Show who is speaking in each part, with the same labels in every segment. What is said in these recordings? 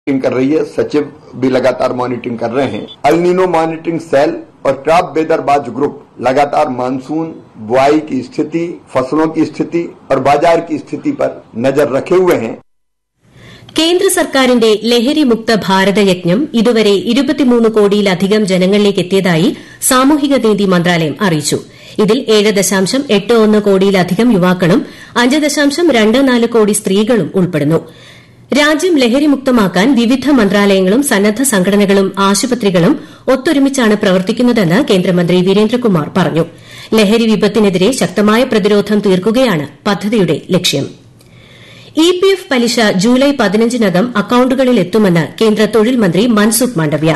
Speaker 1: Monitoring कर रही है सचिव भी लगातार मॉनिटरिंग कर रहे हैं अल्नीनो मॉनिटरिंग सेल और क्राप बेदरबाज ग्रुप लगातार मानसून बुआई की स्थिति फसलों की स्थिति और बाजार की स्थिति पर नजर रखे हुए हैं
Speaker 2: കേന്ദ്ര സർക്കാരിന്റെ ലഹരി മുക്ത ഭാരത യജ്ഞം ഇതുവരെ ഇരുപത്തിമൂന്ന് കോടിയിലധികം ജനങ്ങളിലേക്ക് എത്തിയതായി സാമൂഹിക നീതി മന്ത്രാലയം അറിയിച്ചു ഇതിൽ ഏഴ് ദശാംശം എട്ട് ഒന്ന് കോടിയിലധികം യുവാക്കളും അഞ്ച് ദശാംശം രണ്ട് നാല് കോടി സ്ത്രീകളും ഉൾപ്പെടുന്നു രാജ്യം ലഹരിമുക്തമാക്കാൻ വിവിധ മന്ത്രാലയങ്ങളും സന്നദ്ധ സംഘടനകളും ആശുപത്രികളും ഒത്തൊരുമിച്ചാണ് പ്രവർത്തിക്കുന്നതെന്ന് കേന്ദ്രമന്ത്രി വീരേന്ദ്രകുമാർ പറഞ്ഞു ലഹരി വിപത്തിനെതിരെ ശക്തമായ പ്രതിരോധം തീർക്കുകയാണ് പദ്ധതിയുടെ ലക്ഷ്യം ഇ പി എഫ് പലിശ ജൂലൈ പതിനഞ്ചിനകം അക്കൌണ്ടുകളിൽ എത്തുമെന്ന് കേന്ദ്ര തൊഴിൽ മന്ത്രി മൻസുഖ് മാണ്ഡവ്യ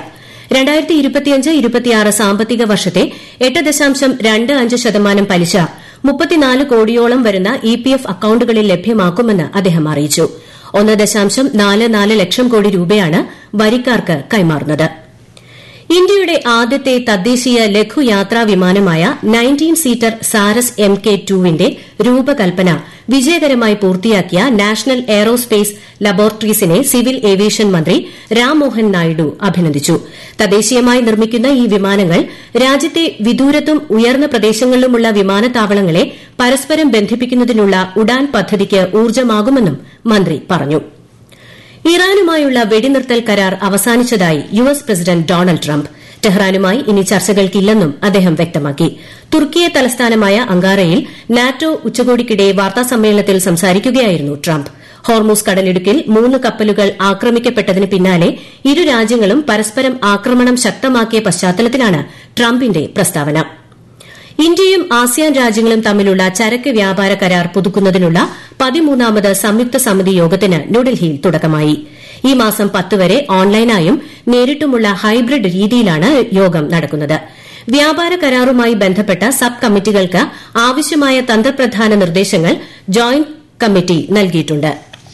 Speaker 2: സാമ്പത്തിക വർഷത്തെ എട്ട് ദശാംശം രണ്ട് അഞ്ച് ശതമാനം പലിശ മുപ്പത്തിനാല് കോടിയോളം വരുന്ന ഇ പി എഫ് അക്കൌണ്ടുകളിൽ ലഭ്യമാക്കുമെന്ന് അദ്ദേഹം അറിയിച്ചു ഒന്ന് ദശാംശം നാല് നാല് ലക്ഷം കോടി രൂപയാണ് വരിക്കാർക്ക് കൈമാറുന്നത് ഇന്ത്യയുടെ ആദ്യത്തെ തദ്ദേശീയ ലഘുയാത്രാ വിമാനമായ nineteen seater Saras M K ടുവിന്റെ രൂപകൽപ്പന വിജയകരമായി പൂർത്തിയാക്കിയ നാഷണൽ എയറോസ്പേസ് ലബോറട്ടറീസിനെ സിവിൽ ഏവിയേഷൻ മന്ത്രി രാംമോഹൻ നായിഡു അഭിനന്ദിച്ചു തദ്ദേശീയമായി നിർമ്മിക്കുന്ന ഈ വിമാനങ്ങൾ രാജ്യത്തെ വിദൂരത്തും ഉയർന്ന പ്രദേശങ്ങളിലുമുള്ള വിമാനത്താവളങ്ങളെ പരസ്പരം ബന്ധിപ്പിക്കുന്നതിനുള്ള ഉഡാൻ പദ്ധതിക്ക് ഊർജ്ജമാകുമെന്നും മന്ത്രി പറഞ്ഞു ഇറാനുമായുള്ള വെടിനിർത്തൽ കരാർ അവസാനിച്ചതായി U S president Donald Trump ടെഹ്റാനുമായി ഇനി ചർച്ചകൾക്കില്ലെന്നും അദ്ദേഹം വ്യക്തമാക്കി തുർക്കിയെ തലസ്ഥാനമായ അങ്കാറയിൽ നാറ്റോ ഉച്ചകോടിക്കിടെ വാർത്താസമ്മേളനത്തിൽ സംസാരിക്കുകയായിരുന്നു ട്രംപ് ഹോർമൂസ് കടലിടുക്കിൽ മൂന്ന് കപ്പലുകൾ ആക്രമിക്കപ്പെട്ടതിന് പിന്നാലെ ഇരു രാജ്യങ്ങളും പരസ്പരം ആക്രമണം ശക്തമാക്കിയ പശ്ചാത്തലത്തിലാണ് ട്രംപിന്റെ പ്രസ്താവന ഇന്ത്യയും ആസിയാൻ രാജ്യങ്ങളും തമ്മിലുള്ള ചരക്ക് വ്യാപാര കരാർ പുതുക്കുന്നതിനുള്ള പതിമൂന്നാമത് സംയുക്ത സമിതി യോഗത്തിന് ന്യൂഡൽഹിയിൽ തുടക്കമായി ഈ മാസം പത്ത് വരെ ഓൺലൈനായും നേരിട്ടുമുള്ള ഹൈബ്രിഡ് രീതിയിലാണ് യോഗം നടക്കുന്നത് വ്യാപാര കരാറുമായി ബന്ധപ്പെട്ട സബ് കമ്മിറ്റികൾക്ക് ആവശ്യമായ തന്ത്രപ്രധാന നിർദ്ദേശങ്ങൾ ജോയിന്റ് കമ്മിറ്റി നൽകിയിട്ടുണ്ട്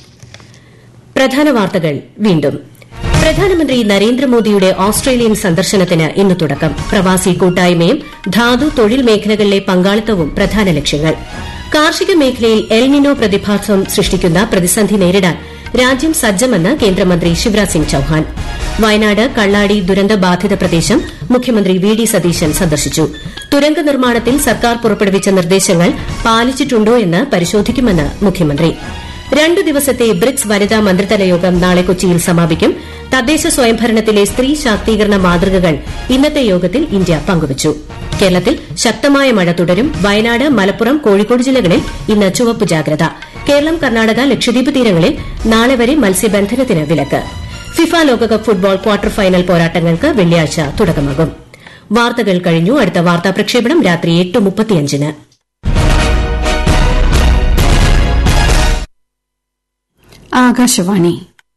Speaker 2: പ്രധാന വാർത്തകൾ വീണ്ടും പ്രധാനമന്ത്രി നരേന്ദ്രമോദിയുടെ ഓസ്ട്രേലിയൻ സന്ദർശനത്തിന് ഇന്ന് തുടക്കം പ്രവാസി കൂട്ടായ്മയും ധാതു തൊഴിൽ മേഖലകളിലെ പങ്കാളിത്തവും പ്രധാന ലക്ഷ്യങ്ങൾ കാർഷിക മേഖലയിൽ എൽനിനോ പ്രതിഭാസം സൃഷ്ടിക്കുന്ന പ്രതിസന്ധി നേരിടാൻ രാജ്യം സജ്ജമെന്ന് കേന്ദ്രമന്ത്രി ശിവരാജ് സിംഗ് ചൌഹാൻ വയനാട് കള്ളാടി ദുരന്ത ബാധിത പ്രദേശം മുഖ്യമന്ത്രി വി ഡി സതീശൻ സന്ദർശിച്ചു തുരങ്ക നിർമ്മാണത്തിൽ സർക്കാർ പുറപ്പെടുവിച്ച നിർദ്ദേശങ്ങൾ പാലിച്ചിട്ടുണ്ടോ എന്ന് പരിശോധിക്കുമെന്ന് മുഖ്യമന്ത്രി രണ്ടു ദിവസത്തെ ബ്രിക്സ് വനിതാ മന്ത്രിതല യോഗം നാളെ കൊച്ചിയിൽ സമാപിക്കും തദ്ദേശ സ്വയംഭരണത്തിലെ സ്ത്രീ ശാക്തീകരണ മാതൃകകൾ ഇന്നത്തെ യോഗത്തിൽ ഇന്ത്യ പങ്കുവച്ചു കേരളത്തിൽ ശക്തമായ മഴ തുടരും വയനാട് മലപ്പുറം കോഴിക്കോട് ജില്ലകളിൽ ഇന്ന് ചുവപ്പ് ജാഗ്രത കേരളം കർണാടക ലക്ഷദ്വീപ് തീരങ്ങളിൽ നാളെ വരെ മത്സ്യബന്ധനത്തിന് വിലക്ക് ഫിഫ ലോകകപ്പ് ഫുട്ബോൾ ക്വാർട്ടർ ഫൈനൽ പോരാട്ടങ്ങൾക്ക് വെള്ളിയാഴ്ച തുടക്കമാകും വാർത്തകൾ കഴിഞ്ഞു അടുത്ത വാർത്താ പ്രക്ഷേപണം രാത്രി എട്ട് മുപ്പത്തിയഞ്ചിന്
Speaker 3: ആകാശവാണി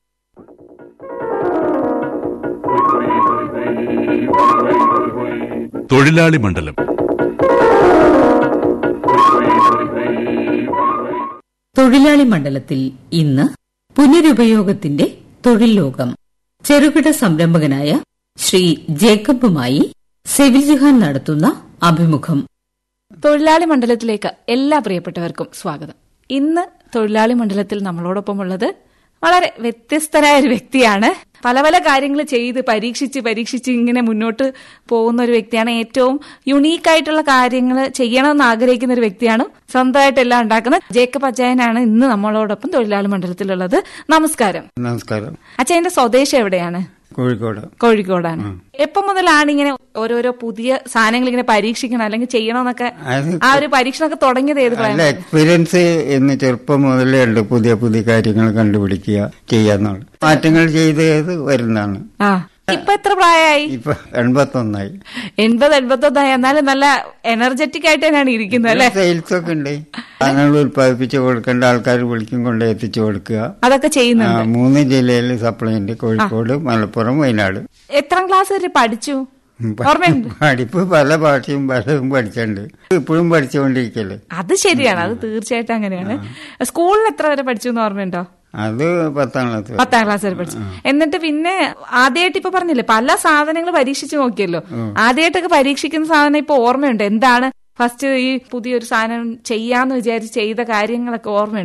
Speaker 4: തൊഴിലാളി മണ്ഡലം
Speaker 5: തൊഴിലാളി മണ്ഡലത്തിൽ ഇന്ന് പുനരുപയോഗത്തിന്റെ തൊഴിൽ ലോകം ചെറുകിട സംരംഭകനായ ശ്രീ ജേക്കബുമായി സെവിൽ ജഹാൻ നടത്തുന്ന അഭിമുഖം
Speaker 6: തൊഴിലാളി മണ്ഡലത്തിലേക്ക് എല്ലാ പ്രിയപ്പെട്ടവർക്കും സ്വാഗതം ഇന്ന് തൊഴിലാളി മണ്ഡലത്തിൽ നമ്മളോടൊപ്പം ഉള്ളത് വളരെ വ്യത്യസ്തനായ ഒരു വ്യക്തിയാണ് പല പല കാര്യങ്ങൾ ചെയ്ത് പരീക്ഷിച്ച് പരീക്ഷിച്ച് ഇങ്ങനെ മുന്നോട്ട് പോകുന്ന ഒരു വ്യക്തിയാണ് ഏറ്റവും യുണീക്ക് ആയിട്ടുള്ള കാര്യങ്ങൾ ചെയ്യണമെന്ന് ആഗ്രഹിക്കുന്ന ഒരു വ്യക്തിയാണ് സ്വന്തമായിട്ട് എല്ലാം ഉണ്ടാക്കുന്നത് ജേക്കബ് അജയനാണ് ഇന്ന് നമ്മളോടൊപ്പം തൊഴിലാളി മണ്ഡലത്തിലുള്ളത് നമസ്കാരം
Speaker 7: നമസ്കാരം
Speaker 6: അച്ഛന്റെ സ്വദേശം എവിടെയാണ്
Speaker 7: കോഴിക്കോട്
Speaker 6: കോഴിക്കോടാണ് എപ്പം മുതലാണ് ഇങ്ങനെ ഓരോരോ പുതിയ സാധനങ്ങൾ ഇങ്ങനെ പരീക്ഷിക്കണം അല്ലെങ്കിൽ ചെയ്യണമെന്നൊക്കെ
Speaker 7: അത്
Speaker 6: ആ ഒരു പരീക്ഷണമൊക്കെ തുടങ്ങിയത് ഏത്
Speaker 7: നല്ല
Speaker 6: പ്രായം
Speaker 7: എക്സ്പീരിയൻസ് എന്ന് ചെറുപ്പം മുതലേ ഉണ്ട് പുതിയ പുതിയ കാര്യങ്ങൾ കണ്ടുപിടിക്കുക ചെയ്യാന്നുള്ളത് മാറ്റങ്ങൾ ചെയ്ത് ചെയ്ത് വരുന്നതാണ്
Speaker 6: ആ ഇപ്പൊ എത്ര പ്രായമായി
Speaker 7: ഇപ്പൊ എൺപത്തൊന്നായി
Speaker 6: എൺപത് എൺപത്തൊന്നായി എന്നാലും നല്ല എനർജറ്റിക് ആയിട്ട് തന്നെയാണ് ഇരിക്കുന്നത് അല്ലെ
Speaker 7: സെയിൽസ് ഒക്കെ ഉണ്ട് സാധനങ്ങൾ ഉത്പാദിപ്പിച്ച് കൊടുക്കേണ്ട ആൾക്കാർ വിളിക്കും കൊണ്ട് എത്തിച്ചു കൊടുക്കുക
Speaker 6: അതൊക്കെ
Speaker 7: ആ,
Speaker 6: ചെയ്യുന്നുണ്ട്
Speaker 7: മൂന്ന് ജില്ലയിൽ സപ്ലൈ ഉണ്ട് കോഴിക്കോട് മലപ്പുറം വയനാട്
Speaker 6: എത്രാം ക്ലാസ് വരെ പഠിച്ചു ഓർമ്മയുണ്ട്
Speaker 7: പഠിപ്പ് പല ഭാഷയും പലതും പഠിച്ചിട്ടുണ്ട് ഇപ്പോഴും പഠിച്ചുകൊണ്ടിരിക്കല്
Speaker 6: അത് ശരിയാണ് അത് തീർച്ചയായിട്ടും അങ്ങനെയാണ് സ്കൂളിൽ എത്ര വരെ പഠിച്ചു എന്ന് ഓർമ്മയുണ്ടോ
Speaker 7: അത് പത്താം ക്ലാസ്
Speaker 6: പത്താം ക്ലാസ് വരെ പഠിച്ചു എന്നിട്ട് പിന്നെ ആദ്യമായിട്ട് ഇപ്പൊ പറഞ്ഞില്ലേ പല സാധനങ്ങൾ പരീക്ഷിച്ചു നോക്കിയല്ലോ ആദ്യമായിട്ടൊക്കെ പരീക്ഷിക്കുന്ന സാധനം ഇപ്പൊ ഓർമ്മയുണ്ട് എന്താണ് ഫസ്റ്റ് ഈ പുതിയൊരു സാധനം ചെയ്യാന്ന് വിചാരിച്ച് ചെയ്ത കാര്യങ്ങളൊക്കെ ഓർമ്മയുണ്ടോ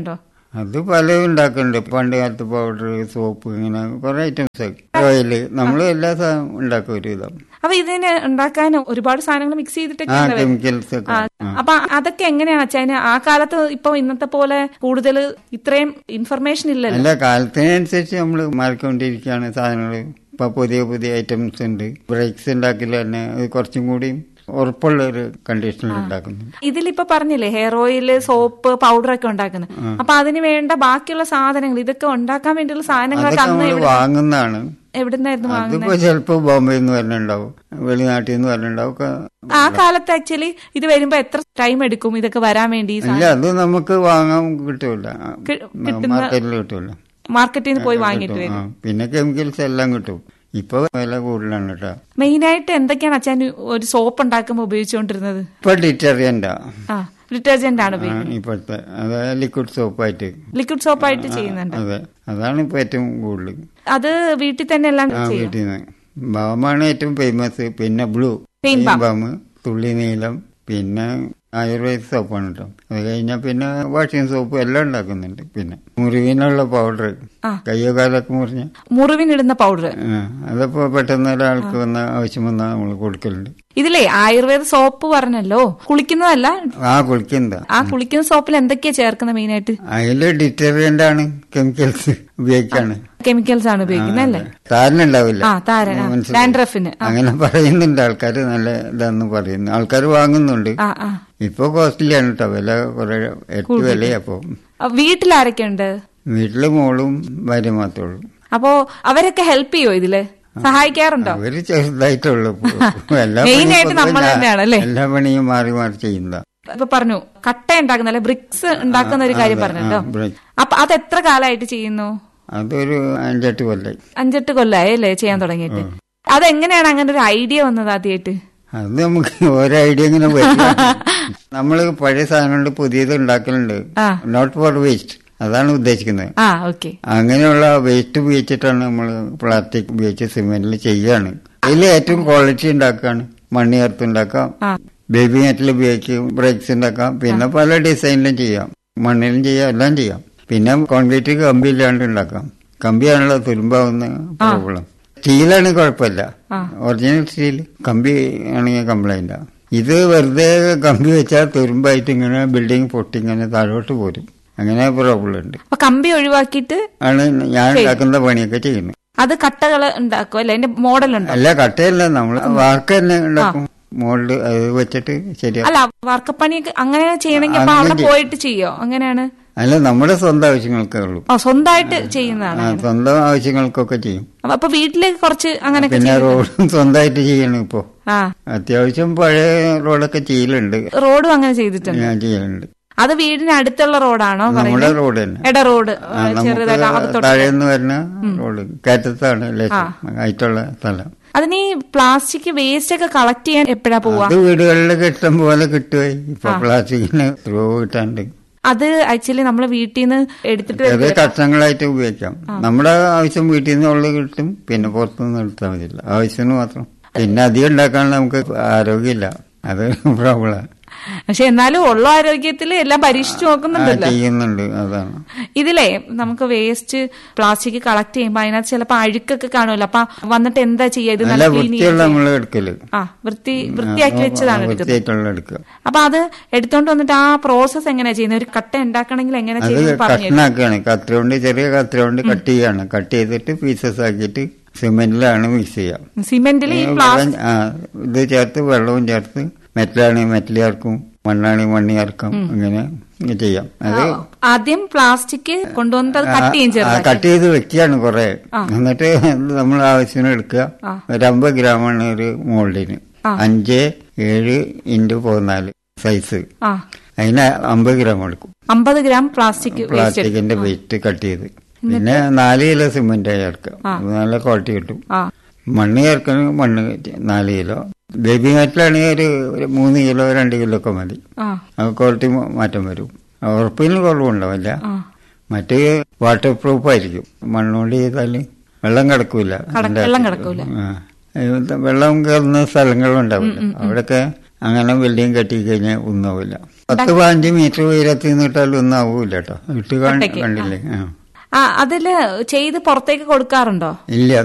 Speaker 7: അത് പലതും ഉണ്ടാക്കുന്നുണ്ട് പണ്ട് കാലത്ത് പൗഡർ സോപ്പ് ഇങ്ങനെ കുറെ ഐറ്റംസ് ഓയില് നമ്മൾ എല്ലാ സാധനവും ഉണ്ടാക്കും ഒരു വിധം
Speaker 6: അപ്പൊ ഇതിന് ഉണ്ടാക്കാൻ ഒരുപാട് സാധനങ്ങൾ മിക്സ്
Speaker 7: ആ
Speaker 6: ചെയ്തിട്ടൊക്കെയാണ് വരുന്നത്.
Speaker 7: കെമിക്കൽസ് ഒക്കെ
Speaker 6: ആ,
Speaker 7: ആ.
Speaker 6: അപ്പൊ അതൊക്കെ എങ്ങനെയാണ് അച്ഛന് ആ കാലത്ത് ഇപ്പൊ ഇന്നത്തെ പോലെ കൂടുതൽ ഇത്രയും ഇൻഫർമേഷൻ ഇല്ലല്ലോ
Speaker 7: അല്ല കാലത്തിനനുസരിച്ച് നമ്മൾ മാറിക്കൊണ്ടിരിക്കുകയാണ് സാധനങ്ങൾ ഇപ്പൊ പുതിയ പുതിയ ഐറ്റംസ് ഉണ്ട് ബ്രേക്സ് ഉണ്ടാക്കില്ല തന്നെ അത് കുറച്ചും കൂടി ഉറപ്പുള്ള ഒരു കണ്ടീഷനിൽ ഉണ്ടാക്കുന്നു
Speaker 6: ഇതിലിപ്പോ പറഞ്ഞില്ലേ ഹെയർ ഓയിൽ സോപ്പ് പൗഡർ ഒക്കെ ഉണ്ടാക്കുന്നത് അപ്പൊ അതിന് വേണ്ട ബാക്കിയുള്ള സാധനങ്ങൾ ഇതൊക്കെ ഉണ്ടാക്കാൻ വേണ്ടിയുള്ള സാധനങ്ങളൊക്കെ
Speaker 7: അതൊക്കെ
Speaker 6: അന്ന്
Speaker 7: നമ്മൾ
Speaker 6: എവിടെ-
Speaker 7: വാങ്ങുന്നതാണ്
Speaker 6: എവിടുന്നായിരുന്നു വാങ്ങുന്നത്
Speaker 7: അതിപ്പോ ചിലപ്പോ ബോംബെയിൽ നിന്ന് വരണുണ്ടാവും വെളിനാട്ടിൽ നിന്ന് വരണുണ്ടാവും ഒക്കെ
Speaker 6: ആ കാലത്ത് ആക്ച്വലി ഇത് വരുമ്പോ എത്ര ടൈം എടുക്കും ഇതൊക്കെ വരാൻ വേണ്ടി ഈ
Speaker 7: ഇല്ല അത് നമുക്ക് വാങ്ങാൻ കിട്ടൂല
Speaker 6: കി- കിട്ടുന്ന-
Speaker 7: മാർക്കറ്റിൽ കിട്ടൂല
Speaker 6: മാർക്കറ്റിൽ നിന്ന് പോയി വാങ്ങിട്ട്
Speaker 7: കിട്ടും.
Speaker 6: വരും
Speaker 7: ആ, പിന്നെ കെമിക്കൽസ് എല്ലാം കിട്ടും ഇപ്പൊ വില കൂടുതലാണ് കേട്ടോ
Speaker 6: മെയിൻ ആയിട്ട് എന്തൊക്കെയാണ് അച്ഛൻ ഒരു സോപ്പ് ഉണ്ടാക്കുമ്പോൾ ഉപയോഗിച്ചുകൊണ്ടിരുന്നത്
Speaker 7: ഇപ്പൊ ഡിറ്റർജന്റാ
Speaker 6: ആ ഡിറ്റർജന്റ് ആണ് ഉപയോഗിക്കുന്നത്
Speaker 7: ഇപ്പോഴത്തെ അതായത് ലിക്വിഡ് സോപ്പായിട്ട്
Speaker 6: ലിക്വിഡ് സോപ്പായിട്ട് ചെയ്യുന്നുണ്ട്
Speaker 7: അതെ അതാണ് ഇപ്പൊ ഏറ്റവും കൂടുതൽ
Speaker 6: അത് വീട്ടിൽ തന്നെ എല്ലാം
Speaker 7: ആ
Speaker 6: ചെയ്യും
Speaker 7: വീട്ടിൽ നിന്ന് ബാമാണ് ഏറ്റവും ഫേമസ് പിന്നെ ബ്ലൂ
Speaker 6: Pain balm.
Speaker 7: ബാം തുള്ളി നീലം പിന്നെ ആയുർവേദ സോപ്പാണ് കേട്ടോ അത് കഴിഞ്ഞാൽ പിന്നെ വാഷിംഗ് സോപ്പ് എല്ലാം ഉണ്ടാക്കുന്നുണ്ട് പിന്നെ മുറിവിനുള്ള പൗഡർ
Speaker 6: ആ.
Speaker 7: കയ്യോ കാലൊക്കെ മുറിഞ്ഞ
Speaker 6: മുറിവിനിടുന്ന പൗഡർ
Speaker 7: ആ, അതപ്പോ പെട്ടെന്ന് ഒരാൾക്ക് വന്ന ആവശ്യം വന്നാൽ നമ്മൾ കൊടുക്കലുണ്ട്
Speaker 6: ഇതിലേ ആയുർവേദ സോപ്പ് പറഞ്ഞല്ലോ കുളിക്കുന്നതല്ല
Speaker 7: ആ കുളിക്കുന്നതാ
Speaker 6: ആ കുളിക്കുന്ന സോപ്പിൽ എന്തൊക്കെയാ ചേർക്കുന്നത് മെയിൻ ആയിട്ട്
Speaker 7: അതില് ഡിറ്റർജന്റ് ആണ് കെമിക്കൽസ് ഉപയോഗിക്കാണ്
Speaker 6: കെമിക്കൽസ് ആണ് ഉപയോഗിക്കുന്നത് അല്ലേ
Speaker 7: താരനുണ്ടാവില്ല
Speaker 6: ആ താരൻ ആ,
Speaker 7: മനസ്സിലായോ?
Speaker 6: ഡാൻഡ്രഫിന് ആ,
Speaker 7: അങ്ങനെ പറയുന്നുണ്ട് ആൾക്കാർ നല്ല ഇതാന്ന് പറയുന്നു ആൾക്കാർ വാങ്ങുന്നുണ്ട്
Speaker 6: ആ ആ
Speaker 7: ഇപ്പൊ കോസ്റ്റ്ലിയാണ് കേട്ടോ വില കുറെ എട്ട് വിലയാ അപ്പൊ
Speaker 6: ആ, വീട്ടിലാരൊക്കെ ഉണ്ട്
Speaker 7: വീട്ടില് മോളും ഭാര്യ മാത്രമേ ഉള്ളൂ
Speaker 6: അപ്പോ അവരൊക്കെ ഹെൽപ്പ് ചെയ്യോ ഇതില് സഹായിക്കാറുണ്ടോ
Speaker 7: അവര് ചെറുതായിട്ടുള്ളൂ എല്ലാ
Speaker 6: Main
Speaker 7: പണിയും
Speaker 6: ആയിട്ട്
Speaker 7: പൊതുവെ
Speaker 6: നമ്മൾ
Speaker 7: ഞാൻ-
Speaker 6: തന്നെയാണ് അല്ലേ?
Speaker 7: എല്ലാ പണിയും മാറി മാറി ചെയ്യുന്നതാ
Speaker 6: ഇപ്പൊ പറഞ്ഞു കട്ട ഉണ്ടാക്കുന്ന അല്ലെ ബ്രിക്സ് ഉണ്ടാക്കുന്ന ഒരു
Speaker 7: ആ,
Speaker 6: കാര്യം
Speaker 7: അതെ,
Speaker 6: പറഞ്ഞല്ലോ
Speaker 7: ആ, brick.
Speaker 6: അപ്പൊ അത് എത്ര കാലമായിട്ട് ചെയ്യുന്നു
Speaker 7: അതൊരു അഞ്ചെട്ട് കൊല്ലായി
Speaker 6: അഞ്ചെട്ട് കൊല്ലായി അല്ലേ ചെയ്യാൻ തുടങ്ങിയിട്ട് അതെങ്ങനെയാണ് അങ്ങനെ ഒരു ഐഡിയ വന്നത് ആദ്യമായിട്ട്
Speaker 7: അത് നമുക്ക് ഓരോ ഐഡിയ ഇങ്ങനെ വരില്ല നമ്മള് പഴയ സാധനങ്ങൾ പുതിയത് ഉണ്ടാക്കലുണ്ട്
Speaker 6: ആ.
Speaker 7: നോട്ട് ഫോർ വേസ്റ്റ് അതാണ് ഉദ്ദേശിക്കുന്നത്
Speaker 6: ആ ഓക്കെ
Speaker 7: അങ്ങനെയുള്ള വേസ്റ്റ് ഉപയോഗിച്ചിട്ടാണ് നമ്മൾ പ്ലാസ്റ്റിക് ഉപയോഗിച്ച് സിമെന്റിൽ ചെയ്യാണ് അതിൽ ഏറ്റവും ക്വാളിറ്റി ഉണ്ടാക്കാണ് മണ്ണി ചേർത്ത് ഉണ്ടാക്കാം
Speaker 6: ആ
Speaker 7: ബേബി നെറ്റിൽ ഉപയോഗിക്കും ബ്രേക്സ് ഉണ്ടാക്കാം പിന്നെ പല ഡിസൈനിലും ചെയ്യാം മണ്ണിലും ചെയ്യാം എല്ലാം ചെയ്യാം പിന്നെ കോൺക്രീറ്റ് കമ്പി ഇല്ലാണ്ട് ഉണ്ടാക്കാം കമ്പിയാണല്ലോ തുരുമ്പാവുന്ന പ്രോബ്ലം സ്റ്റീലാണെങ്കിൽ കുഴപ്പമില്ല ഒറിജിനൽ സ്റ്റീൽ കമ്പി ആണെങ്കിൽ കംപ്ലൈന്റ് ഇത് വെറുതെ കമ്പി വെച്ചാൽ തുരുമ്പായിട്ട് ഇങ്ങനെ ബിൽഡിംഗ് പൊട്ടി ഇങ്ങനെ താഴോട്ട് പോരും അങ്ങനെ പ്രോബ്ലം ഉണ്ട്
Speaker 6: അപ്പൊ കമ്പി ഒഴിവാക്കിയിട്ട്
Speaker 7: ആണ് ഞാൻ ഉണ്ടാക്കുന്ന പണിയൊക്കെ ചെയ്യുന്നത്
Speaker 6: അത് കട്ടകൾ ഉണ്ടാക്കും അല്ലെ അതിന്റെ മോഡൽ ഉണ്ടോ
Speaker 7: അല്ല കട്ടയല്ല നമ്മൾ വാർക്ക് തന്നെ ഉണ്ടാക്കും മോൾഡ് അത് വെച്ചിട്ട് ശരിയാ
Speaker 6: അല്ല വർക്കപ്പണിയൊക്കെ അങ്ങനെ ചെയ്യണമെങ്കിൽ അപ്പൊ അവിടെ
Speaker 7: അങ്ങനെ
Speaker 6: പോയിട്ട് ചെയ്യോ അങ്ങനെയാണ്
Speaker 7: അല്ല നമ്മുടെ സ്വന്തം ആവശ്യങ്ങൾക്കേ ഉള്ളൂ
Speaker 6: ഓ സ്വന്തമായിട്ട് ചെയ്യുന്നതാണ്
Speaker 7: ആ, സ്വന്തം ആവശ്യങ്ങൾക്കൊക്കെ ചെയ്യും
Speaker 6: അപ്പൊ- അപ്പൊ വീട്ടിലേക്ക് കുറച്ച് അങ്ങനെയൊക്കെ
Speaker 7: പിന്നെ
Speaker 6: ചെയ്യുന്നു.
Speaker 7: റോഡും സ്വന്തമായിട്ട് ചെയ്യണം ഇപ്പോ
Speaker 6: ആ
Speaker 7: അത്യാവശ്യം പഴയ റോഡൊക്കെ ചെയ്യലുണ്ട്
Speaker 6: റോഡും അങ്ങനെ ചെയ്തിട്ടുണ്ട്
Speaker 7: ഞാൻ ചെയ്യലുണ്ട്
Speaker 6: അത് വീടിന് അടുത്തുള്ള റോഡാണോ
Speaker 7: നമ്മുടെ
Speaker 6: പറയുന്നത്
Speaker 7: റോഡ് തന്നെ
Speaker 6: എട റോഡ്
Speaker 7: ആ,
Speaker 6: ചെറുതായിട്ട്
Speaker 7: നമുക്ക്
Speaker 6: അകത്തോട്ട്
Speaker 7: താഴേന്ന് വരുന്ന റോഡ് കയറ്റത്താണ് ലേശം ആയിട്ടുള്ള സ്ഥലം
Speaker 6: അതിന് ഈ പ്ലാസ്റ്റിക് വേസ്റ്റ് ഒക്കെ കളക്ട് ചെയ്യാൻ എപ്പോഴാ പോവാ
Speaker 7: അത് വീടുകളിലൊക്കെ ഇഷ്ടം പോലെ കിട്ടുമായി ഇപ്പൊ പ്ലാസ്റ്റിക്കിന് ത്രോ കിട്ടാണ്ട്
Speaker 6: അത് ആക്ച്വലി നമ്മള് വീട്ടിൽ നിന്ന് എടുത്തിട്ട്
Speaker 7: ചെറിയ
Speaker 6: വരുന്നത്
Speaker 7: കഷ്ണങ്ങളായിട്ട് ഉപയോഗിക്കാം നമ്മുടെ ആവശ്യം വീട്ടിൽ നിന്ന് ഉള്ളത് കിട്ടും പിന്നെ പുറത്തുനിന്ന് എടുത്താൽ മതിയില്ല ആവശ്യത്തിന് മാത്രം പിന്നെ അധികം ഉണ്ടാക്കാൻ നമുക്ക് ആരോഗ്യമില്ല അത് പ്രോബ്ലം
Speaker 6: പക്ഷെ എന്നാലും ഉള്ള ആരോഗ്യത്തിൽ എല്ലാം പരീക്ഷിച്ചു നോക്കുന്നുണ്ടല്ലോ
Speaker 7: ചെയ്യുന്നുണ്ട് അതാണ്
Speaker 6: ഇതിലേ നമുക്ക് വേസ്റ്റ് പ്ലാസ്റ്റിക് കളക്ട് ചെയ്യുമ്പോ അതിനകത്ത് ചിലപ്പോ അഴുക്കൊക്കെ കാണുമല്ലോ അപ്പൊ വന്നിട്ട് എന്താ ചെയ്യാ ഇത്
Speaker 7: നല്ല
Speaker 6: നല്ല ക്ലീൻ
Speaker 7: വൃത്തിയുള്ള നമ്മൾ എടുക്കല്
Speaker 6: ആ വൃത്തി വൃത്തിയാക്കി വെച്ചതാണ് എടുക്കുന്നത്
Speaker 7: വൃത്തിയായിട്ടുള്ള എടുക്കുക
Speaker 6: അപ്പൊ അത് എടുത്തോണ്ട് വന്നിട്ട് ആ പ്രോസസ് എങ്ങനെയാ ചെയ്യുന്നത് ഒരു കട്ട ഉണ്ടാക്കണമെങ്കിൽ എങ്ങനെ
Speaker 7: അത്
Speaker 6: ചെയ്യുന്നത് പറഞ്ഞു
Speaker 7: കഷ്ണാക്കുകയാണ് കത്രി കൊണ്ട് ചെറിയ കത്രി കൊണ്ട് കട്ട് ചെയ്യാണ് കട്ട് ചെയ്തിട്ട് പീസസ് ആക്കിയിട്ട് സിമെന്റിലാണ് മിക്സ് ചെയ്യാം
Speaker 6: സിമെന്റിൽ ഈ
Speaker 7: വെള്ളം
Speaker 6: പ്ലാസ്റ്റിക്
Speaker 7: ആ, ഇത് ചേർത്ത് വെള്ളവും ചേർത്ത് മെറ്റലാണെങ്കിൽ മെറ്റൽ ചേർക്കും മണ്ണാണെങ്കിൽ മണ്ണ് ചേർക്കാം അങ്ങനെ ഇങ്ങനെ ചെയ്യാം അത്
Speaker 6: ആദ്യം പ്ലാസ്റ്റിക് കൊണ്ടുവന്നിട്ട് അത് കട്ട് ചെയ്യും
Speaker 7: ആ,
Speaker 6: ചെറുതാക്കി
Speaker 7: കട്ട് ചെയ്ത് വെക്കുകയാണ് കുറെ എന്നിട്ട് നമ്മൾ ആവശ്യത്തിന് എടുക്കുക ഒരു അമ്പത് ഗ്രാമാണ് ഒരു മോൾഡിന് അഞ്ച് ഏഴ് ഇൻറ്റു പതിനാല് സൈസ്
Speaker 6: ആ
Speaker 7: അതിന് അമ്പത് ഗ്രാം എടുക്കും
Speaker 6: അമ്പത് ഗ്രാം പ്ലാസ്റ്റിക് വേസ്റ്റ്
Speaker 7: പ്ലാസ്റ്റിക്കിന്റെ വെയിറ്റ് കട്ട് ചെയ്ത് പിന്നെ നാല് കിലോ സിമെന്റ് ചേർക്കാം നല്ല ക്വാളിറ്റി കിട്ടും
Speaker 6: ആ
Speaker 7: മണ്ണ് ചേർക്കണമെങ്കിൽ മണ്ണ് നാല് കിലോ ബേബി മെറ്റലാണെങ്കിൽ ഒരു ഒരു മൂന്ന് കിലോ രണ്ട് കിലോ ഒക്കെ മതി
Speaker 6: ആ
Speaker 7: അത് ക്വാളിറ്റി മാറ്റം വരും ഉറപ്പിന് കുറവുണ്ടാവില്ല
Speaker 6: ആ
Speaker 7: മറ്റേ വാട്ടർ പ്രൂഫ് ആയിരിക്കും മണ്ണുകൊണ്ട് ചെയ്താൽ വെള്ളം കിടക്കൂല
Speaker 6: കട-
Speaker 7: അതിന്റെ
Speaker 6: വെള്ളം
Speaker 7: അകത്ത്.
Speaker 6: കിടക്കൂല.
Speaker 7: ആ. ഇത് വെള്ളം കയറുന്ന സ്ഥലങ്ങളുണ്ടാവില്ല അവിടെയൊക്കെ അങ്ങനെ വെള്ളിയും കെട്ടിക്കഴിഞ്ഞാൽ ഒന്നാവില്ല പത്ത് പതിനഞ്ച് മീറ്റർ ഉയരത്തിൽ നിന്നിട്ടാൽ ഒന്നാവൂല കേട്ടോ ഇട്ട് കാണ്
Speaker 6: ഒറ്റയ്ക്ക്,
Speaker 7: കണ്ടില്ലേ ആ
Speaker 6: ആ അതില് ചെയ്ത് പുറത്തേക്ക് കൊടുക്കാറുണ്ടോ
Speaker 7: ഇല്ല